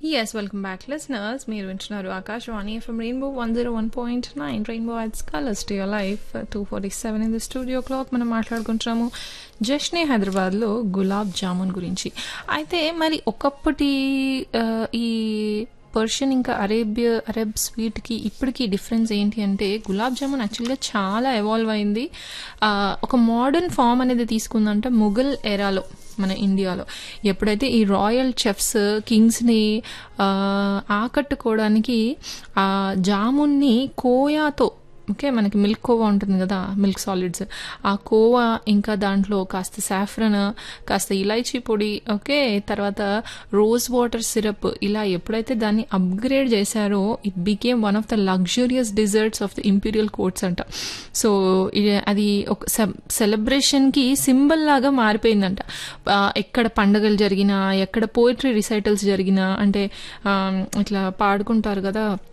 yes welcome back listeners మీరు వింటున్నారు Akashvani FM rainbow one zero one point nine rainbow adds colours to your life two forty seven in the studio clock మనం మాట్లాడుకుంటున్నాము జష్నే హైదరాబాద్లో గులాబ్ జామున్ గురించి అయితే మరి ఒకప్పటి ఆ, ఈ పర్షియన్ ఇంకా అరేబియా అరబ్ స్వీట్కి ఇప్పటికి డిఫరెన్స్ ఏంటి అంటే గులాబ్ జామున్ యాక్చువల్గా చాలా ఎవాల్వ్ అయింది ఆ, ఒక మోడర్న్ ఫామ్ అనేది తీసుకుందంటే ముఘల్ ఎరాలో మన ఇండియాలో ఎప్పుడైతే ఈ రాయల్ చెఫ్స్ కింగ్స్ని ఆ, ఆకట్టుకోవడానికి ఆ జామున్ని కోయాతో ఓకే మనకి మిల్క్ కోవా ఉంటుంది కదా మిల్క్ సాలిడ్స్ ఆ కోవా ఇంకా దాంట్లో కాస్త సాఫ్రన్ కాస్త ఇలాచీ పొడి ఓకే తర్వాత రోజ్ వాటర్ సిరప్ ఇలా ఎప్పుడైతే దాన్ని అప్గ్రేడ్ చేశారో it became one of the luxurious desserts of the imperial courts అంట సో ఇది- అది ఒక సెలబ్రేషన్కి సింబల్ లాగా మారిపోయిందంట ఆ, ఎక్కడ పండగలు జరిగినా ఎక్కడ పోయిటరీ రిసైటల్స్ జరిగినా అంటే ఆ, ఇట్లా పాడుకుంటారు కదా